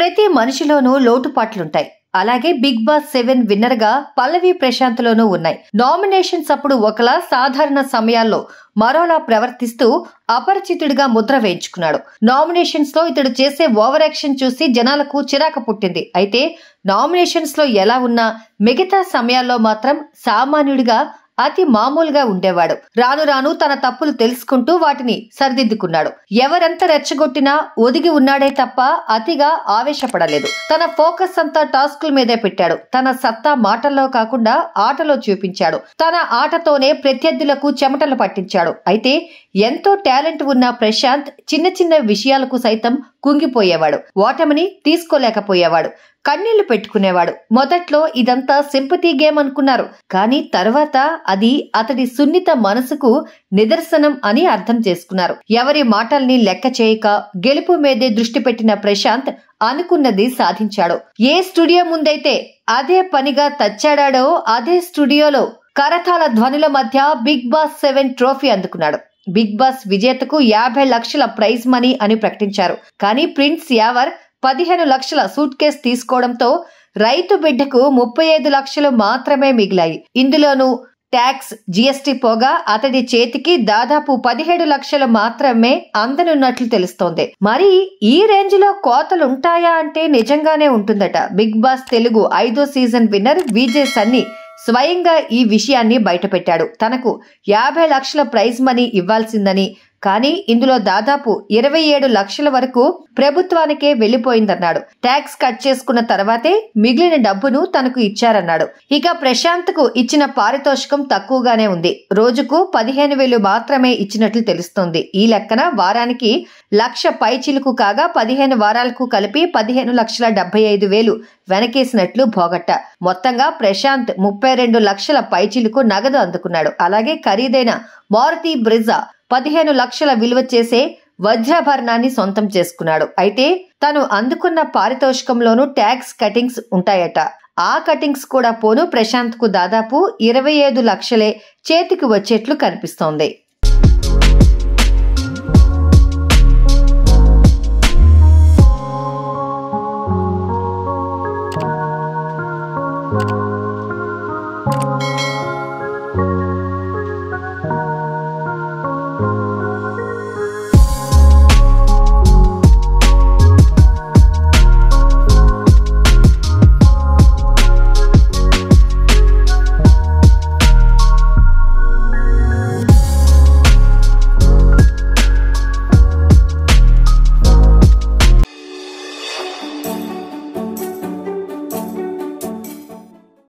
ప్రతి మనిషిలోనూ లోటుపాట్లుంటాయి అలాగే big Boss seven winner గా పల్లవి ప్రశాంత్ లోనూ ఉన్నాయి నామినేషన్స్ అప్పుడు ఒకలా సాధారణ సమయాల్లో మరోలా ప్రవర్తిస్తూ అపరిచితుడిగా ముద్ర వేయించుకున్నాడు నామినేషన్స్ లో ఇతడు చేసే ఓవర్ యాక్షన్ చూసి జనాలకు చిరాకు పుట్టింది అయితే నామినేషన్స్ లో ఎలా ఉన్నా మిగతా సమయాల్లో మాత్రం సామాన్యుడిగా అతి మామూలుగా ఉండేవాడు రాను రాను తన తప్పులు తెలుసుకుంటూ వాటిని సరిదిద్దుకున్నాడు ఎవరెంత రెచ్చగొట్టినా ఒదిగి ఉన్నాడే తప్ప అతిగా ఆవేశపడలేదు తన ఫోకస్ అంతా టాస్కుల మీదే పెట్టాడు తన సత్తా మాటల్లో కాకుండా ఆటలో చూపించాడు తన ఆటతోనే ప్రత్యర్థులకు చెమటలు పట్టించాడు అయితే ఎంతో టాలెంట్ ఉన్న ప్రశాంత్ చిన్న చిన్న విషయాలకు సైతం కుంగిపోయేవాడు ఓటమిని తీసుకోలేకపోయేవాడు కన్నీళ్లు పెట్టుకునేవాడు మొదట్లో ఇదంతా సింపతి గేమ్ అనుకున్నారు కానీ తర్వాత అది అతడి సున్నిత మనసుకు నిదర్శనం అని అర్థం చేసుకున్నారు ఎవరి మాటల్ని లెక్క చేయక గెలుపు మీదే దృష్టి పెట్టిన ప్రశాంత్ అనుకున్నది సాధించాడు ఏ స్టూడియో ముందైతే అదే పనిగా తచ్చాడాడో అదే స్టూడియోలో కరతాళ ధ్వనుల మధ్య బిగ్ బాస్ సెవెన్ ట్రోఫీ అందుకున్నాడు బిగ్ బాస్ విజేతకు యాభై లక్షల ప్రైజ్ మనీ అని ప్రకటించారు కానీ ప్రిన్స్ యావర్ పదిహేను లక్షల సూట్ కేస్ తీసుకోవడంతో రైతు బిడ్డకు ముప్పై ఐదు లక్షలు మాత్రమే మిగిలాయి ఇందులోనూ ట్యాక్స్ జీఎస్టీ పోగా అతడి చేతికి దాదాపు పదిహేడు లక్షలు మాత్రమే అందనున్నట్లు తెలుస్తోంది మరి ఈ రేంజ్ లో కోతలుంటాయా అంటే నిజంగానే ఉంటుందట బిగ్ బాస్ తెలుగు ఐదో సీజన్ విన్నర్ విజయ్ సన్నీ స్వయంగా ఈ విషయాన్ని బయటపెట్టాడు తనకు యాభై లక్షల ప్రైజ్ మనీ ఇవ్వాల్సిందని కానీ ఇందులో దాదాపు ఇరవై ఏడు లక్షల వరకు ప్రభుత్వానికే వెళ్లిపోయిందన్నాడు ట్యాక్స్ కట్ చేసుకున్న తర్వాతే మిగిలిన డబ్బును తనకు ఇచ్చారన్నాడు ఇక ప్రశాంత్ కు ఇచ్చిన పారితోషికం తక్కువగానే ఉంది రోజుకు పదిహేను వేలు మాత్రమే ఇచ్చినట్లు తెలుస్తోంది ఈ లెక్కన వారానికి లక్ష పైచిలుకు కాగా పదిహేను వారాలకు కలిపి పదిహేను లక్షల డెబ్బై ఐదు వేలు వెనకేసినట్లు భోగట్ట మొత్తంగా ప్రశాంత్ ముప్పై రెండు లక్షల పైచిలుకు నగదు అందుకున్నాడు అలాగే ఖరీదైన మారుతి బ్రిజా పదిహేను లక్షల విలువ చేసే వజ్రాభరణాన్ని సొంతం చేసుకున్నాడు అయితే తను అందుకున్న పారితోషికంలోనూ ట్యాక్స్ కటింగ్స్ ఉంటాయట ఆ కటింగ్స్ కూడా పోను ప్రశాంత్ కు దాదాపు ఇరవై ఐదు లక్షలే చేతికి వచ్చేట్లు కనిపిస్తోంది